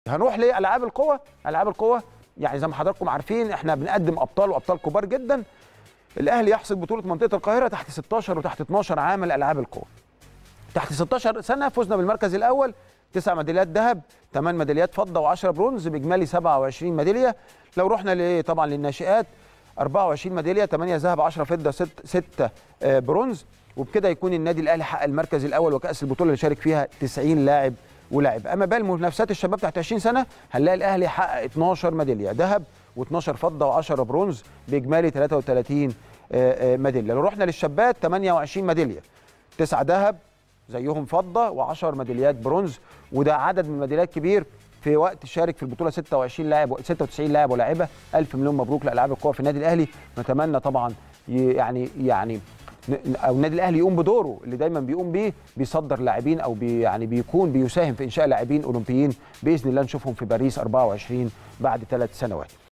هنروح لالعاب القوى العاب القوى يعني زي ما حضراتكم عارفين احنا بنقدم ابطال وابطال كبار جدا الاهلي يحصد بطوله منطقه القاهره تحت 16 وتحت 12 عام لالعاب القوى تحت 16 سنه فزنا بالمركز الاول تسع ميداليات ذهب ثمان ميداليات فضه و10 برونز باجمالي 27 ميداليه لو رحنا طبعا للناشئات 24 ميداليه 8 ذهب 10 فضه 6 6 برونز وبكده يكون النادي الاهلي حقق المركز الاول وكاس البطوله اللي شارك فيها 90 لاعب ولاعب اما بقى المنافسات الشباب تحت 20 سنه هنلاقي الاهلي حقق 12 ميداليه ذهب و12 فضه و10 برونز باجمالي 33 ميداليه لو رحنا للشابات 28 ميداليه 9 ذهب زيهم فضه و10 ميداليات برونز وده عدد من الميداليات كبير في وقت شارك في البطوله 26 لاعب 96 لاعب ولاعبه الف مليون مبروك لالعاب القوى في النادي الاهلي نتمنى طبعا يعني يعني او النادي الاهلي يقوم بدوره اللي دايما بيقوم بيه بيصدر لاعبين او بي يعني بيكون بيساهم في انشاء لاعبين اولمبيين باذن الله نشوفهم في باريس 24 بعد ثلاث سنوات